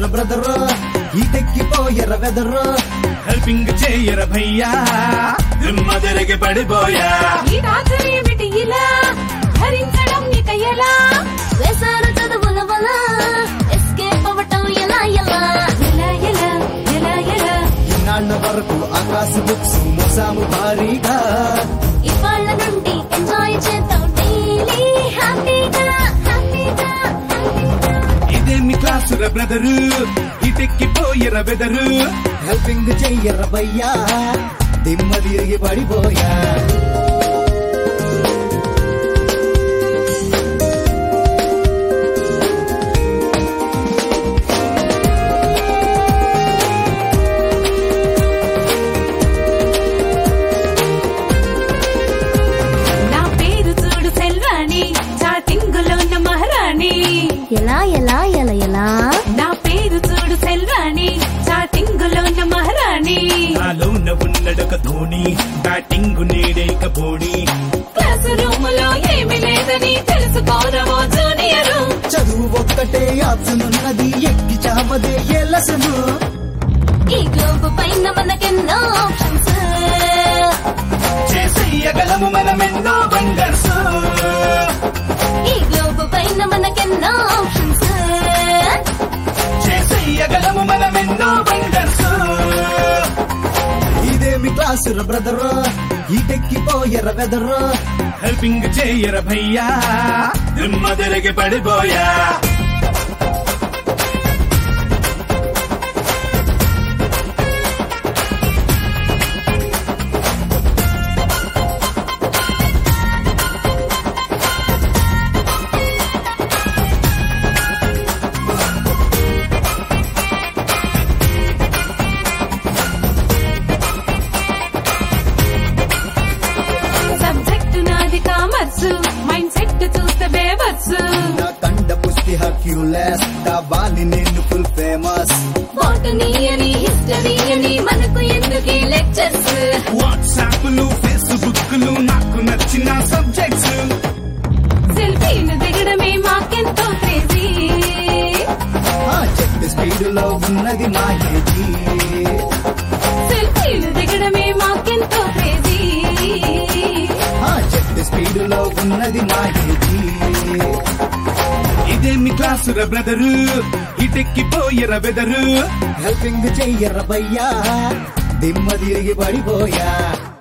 క్లాసుల బ్రదర్ ఈటెక్కిపోయర వెదర్ హెల్పింగ్ చేయర భయ్యా దిమ్మదరికి పడిపోయా ఈ రాత్రేమిటి ఇలా భరించడం ఇక ఎలా వేసారు చదువుల వల ఎస్కేప్ అవ్వటం ఎలా ఎలా ఎలా ఎలా ఎలా ఎలా ఇన్నాళ్ళ వరకు ఆకాశ బుక్స్ మోసాము భారీగా ఇవాళ్ళ నుండి ఎంజాయ్ చేద్దాం డైలీ హ్యాపీగా హ్యాపీగా హ్యాపీగా ఇదేమి క్లాసుల బ్రదరు ఇటెక్కిపోయర బెదరు హెల్పింగ్ చెయ్యర భయ్యా దిమ్మ తిరిగి పడిపోయా నా పేరు చూడు సెల్వాణి చాటింగులో ఉన్న మహారాణి ఎలా ఎలా ఎలా ఎలా నా పేరు చూడు సెల్వాణి చాటింగులో ఉన్న మహారాణి నాలోన ఉన్నడొక ధోని బ్యాటింగ్ నేడేక బోడి క్లాస్ రూమ్ లో ఏమి లేదని తెలుసుకోరవో జూనియరు చదువు ఒక్కటే ఆప్షన్ ఉన్నది ఎక్కి చావదే ఏ లెసను ఈ గ్లోబ్ పైన మనకెన్నో ఆప్షన్స్ చేసేయగలము మనమెన్నో బండర్స్ ఈ గ్లోబ్ పైన మనకెన్నో ఆప్షన్స్ చేసేయగలము మనమెన్నో బండర్స్ ఇదేమి క్లాసుల బ్రదర్ ఈటెక్కిపోయర వెదర్ హెల్పింగ్ చేయర భయ్యా దిమ్మదరికి పడిపోయా సబ్జెక్టు నాది కామర్స్ మైండ్ సెట్ చూస్తే బేవర్స్ నా కండ పుష్టి హర్క్యూలెస్ కావాలి నేను ఫుల్ ఫేమస్ బాటనీ అని హిస్టరీ అని మనకు ఎందుకు లెక్చర్స్ వాట్సాప్లు ఫేస్బుక్లు నాకు నచ్చిన సబ్జెక్ట్స్ సెల్ఫీలు దిగడమే మాకెంతో క్రేజీ ఆ చెట్టు స్పీడ్ లో ఉన్నది మా ఏజీ సెల్ఫీలు దిగడమే మాకెంతో క్రేజీ ఆ చెట్టు స్పీడ్ లో ఉన్నది మా ఏజీ ఇదేమి క్లాసుల బ్రదరు ఇటెక్కిపోయర బెదరు హెల్పింగ్ చెయ్యర భయ్యా దిమ్మ తిరిగి పడిపోయా